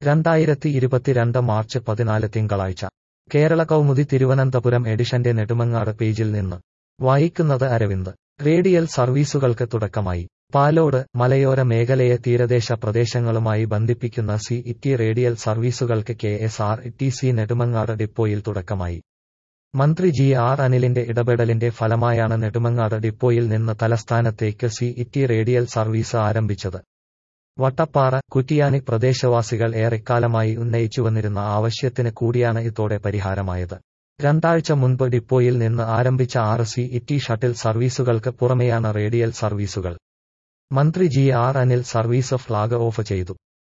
രണ്ടായിരത്തി ഇരുപത്തിരണ്ട് മാർച്ച് പതിനാല് തിങ്കളാഴ്ച കേരള കൗമുദി തിരുവനന്തപുരം എഡിഷന്റെ നെടുമങ്ങാട് പേജിൽ നിന്ന് വായിക്കുന്നത് അരവിന്ദ് റേഡിയൽ സർവീസുകൾക്ക് തുടക്കമായി പാലോട് മലയോര മേഖലയെ തീരദേശ പ്രദേശങ്ങളുമായി ബന്ധിപ്പിക്കുന്ന സി ഇറ്റി റേഡിയൽ സർവീസുകൾക്ക് K S R T C Nedumangad ഡിപ്പോയിൽ തുടക്കമായി മന്ത്രി ജി ആർ അനിലിന്റെ ഇടപെടലിന്റെ ഫലമായാണ് നെടുമങ്ങാട് ഡിപ്പോയിൽ നിന്ന് തലസ്ഥാനത്തേക്ക് സി ഇറ്റി റേഡിയൽ സർവീസ് ആരംഭിച്ചത് വട്ടപ്പാറ കുറ്റിയാനി പ്രദേശവാസികൾ ഏറെക്കാലമായി ഉന്നയിച്ചുവന്നിരുന്ന ആവശ്യത്തിന് കൂടിയാണ് ഇതോടെ പരിഹാരമായത് രണ്ടാഴ്ച മുൻപ് ഡിപ്പോയിൽ നിന്ന് ആരംഭിച്ച ആറ് സി ഇറ്റി ഷട്ടിൽ സർവീസുകൾക്ക് പുറമെയാണ് റേഡിയൽ സർവീസുകൾ മന്ത്രി G R Anil service flag off ചെയ്തു